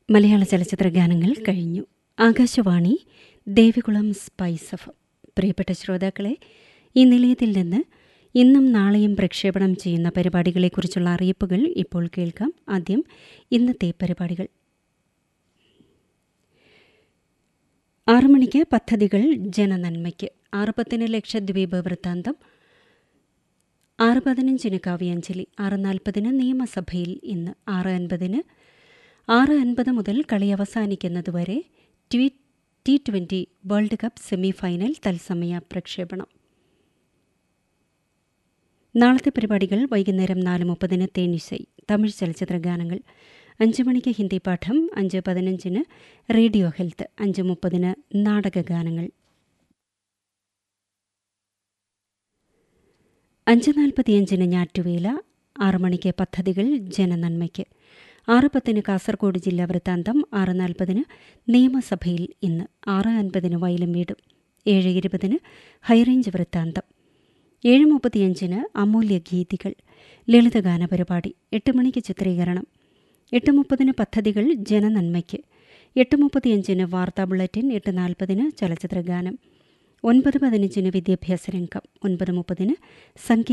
മലയാള ചലച്ചിത്ര ഗാനങ്ങൾ കഴിഞ്ഞു ആകാശവാണി ദേവികുളം സ്പൈസ് എഫ് പ്രിയപ്പെട്ട ശ്രോതാക്കളെ ഈ നിലയത്തിൽ നിന്ന് ഇന്നും നാളെയും പ്രക്ഷേപണം ചെയ്യുന്ന പരിപാടികളെക്കുറിച്ചുള്ള അറിയിപ്പുകൾ ഇപ്പോൾ കേൾക്കാം ആദ്യം ഇന്നത്തെ പരിപാടികൾ ആറു മണിക്ക് പദ്ധതികൾ ജനനന്മയ്ക്ക് ആറ് പത്തിന് ലക്ഷദ്വീപ് വൃത്താന്തം ആറ് പതിനഞ്ചിന് കാവ്യാഞ്ജലി ആറ് നാൽപ്പതിന് നിയമസഭയിൽ ഇന്ന് ആറ് അൻപതിന് ആറ് അൻപത് മുതൽ കളി അവസാനിക്കുന്നതുവരെ ട്വീ T twenty world cup semi final തത്സമയ പ്രക്ഷേപണം നാളത്തെ പരിപാടികൾ വൈകുന്നേരം നാല് മുപ്പതിന് തേനിസൈ തമിഴ് ചലച്ചിത്ര ഗാനങ്ങൾ അഞ്ച് മണിക്ക് ഹിന്ദി പാഠം അഞ്ച് പതിനഞ്ചിന് റേഡിയോ ഹെൽത്ത് അഞ്ച് മുപ്പതിന് നാടകഗാനങ്ങൾ അഞ്ച് നാൽപ്പത്തിയഞ്ചിന് ഞാറ്റുവേല ആറ് മണിക്ക് പദ്ധതികൾ ജനനന്മയ്ക്ക് ആറ് പത്തിന് കാസർഗോഡ് ജില്ലാ വൃത്താന്തം ആറ് നാൽപ്പതിന് നിയമസഭയിൽ ഇന്ന് ആറ് അൻപതിന് വയലും വീടും ഏഴ് ഇരുപതിന് ഹൈറേഞ്ച് വൃത്താന്തം ഏഴ് മുപ്പത്തിയഞ്ചിന് അമൂല്യ ഗീതികൾ ലളിതഗാന പരിപാടി എട്ട് മണിക്ക് ചിത്രീകരണം എട്ട് മുപ്പതിന് പദ്ധതികൾ ജനനന്മയ്ക്ക് എട്ട് മുപ്പത്തിയഞ്ചിന് വാർത്താ ബുള്ളറ്റിൻ എട്ട് നാൽപ്പതിന് ചലച്ചിത്രഗാനം ഒൻപത് പതിനഞ്ചിന് വിദ്യാഭ്യാസ രംഗം ഒൻപത് മുപ്പതിന് സംഗീത